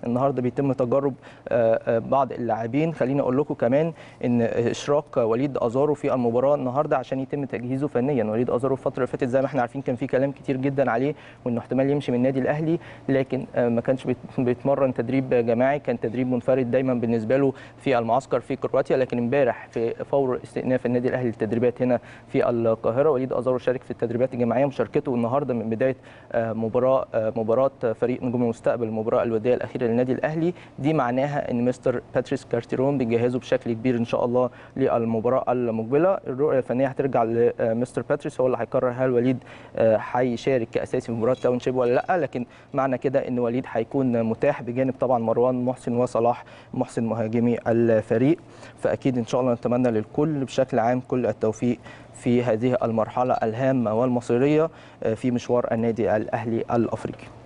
النهارده بيتم تجرب بعض اللاعبين خليني اقول لكم كمان ان اشراك وليد ازارو في المباراه النهارده عشان يتم تجهيزه فنيا وليد ازارو الفتره اللي فاتت زي ما احنا عارفين كان في كلام كتير جدا عليه وانه احتمال يمشي من النادي الاهلي لكن ما كانش بيتمرن تدريب جماعي كان تدريب منفرد دايما بالنسبه له في المعسكر في كرواتيا لكن امبارح في فور استئناف النادي الاهلي للتدريبات هنا في القاهره وليد ازارو شارك في التدريبات الجماعيه مشاركته النهارده من بدايه مباراه مباراه فريق نجوم المستقبل المباراه الوديه الاخيره للنادي الاهلي دي معناها ان مستر باتريس كارتيرون بيجهزه بشكل كبير ان شاء الله للمباراه المقبله الرؤيه الفنيه هترجع لمستر باتريس هو اللي هيقرر هل وليد هيشارك كاساسي في مباراه تاونشيب ولا لا لكن معنى كده ان وليد هيكون متاح بجانب طبعا مروان محسن وصلاح محسن مهاجمي الفريق فاكيد ان شاء الله نتمنى للكل بشكل عام كل التوفيق في هذه المرحله الهامه والمصيريه في مشوار النادي الاهلي الافريقي